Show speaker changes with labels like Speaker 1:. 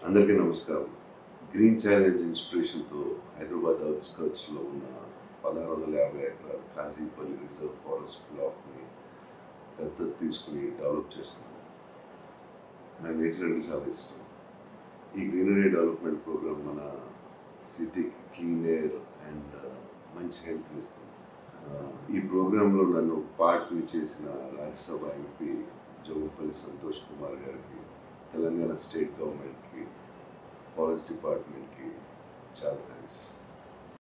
Speaker 1: అందరికీ నమస్కారం green challenge ఇన్స్పిరేషన్తో హైదరాబాద్ అవుట్స్కర్ట్స్లో ఉన్న పదహారు వందల యాభై ఎకరాల కాజీపల్లి రిజర్వ్ ఫారెస్ట్ బ్లాక్ని దత్తత తీసుకుని డెవలప్ చేస్తున్నాం నాకు నేచర్ అంటే చాలా ఇష్టం ఈ గ్రీనరీ డెవలప్మెంట్ ప్రోగ్రామ్ మన సిటీకి క్లీన్ ఎయిర్ అండ్ మంచి హెల్త్ ఇస్తుంది ఆ, ఈ ప్రోగ్రాంలో నన్ను పార్ట్ని చేసిన రాజ్యసభ ఎంపీ జోగుపల్లి సంతోష్ కుమార్ గారికి తెలంగాణ స్టేట్ గవర్నమెంట్కి ఫారెస్ట్ డిపార్ట్మెంట్కి చాలా థ్యాంక్స్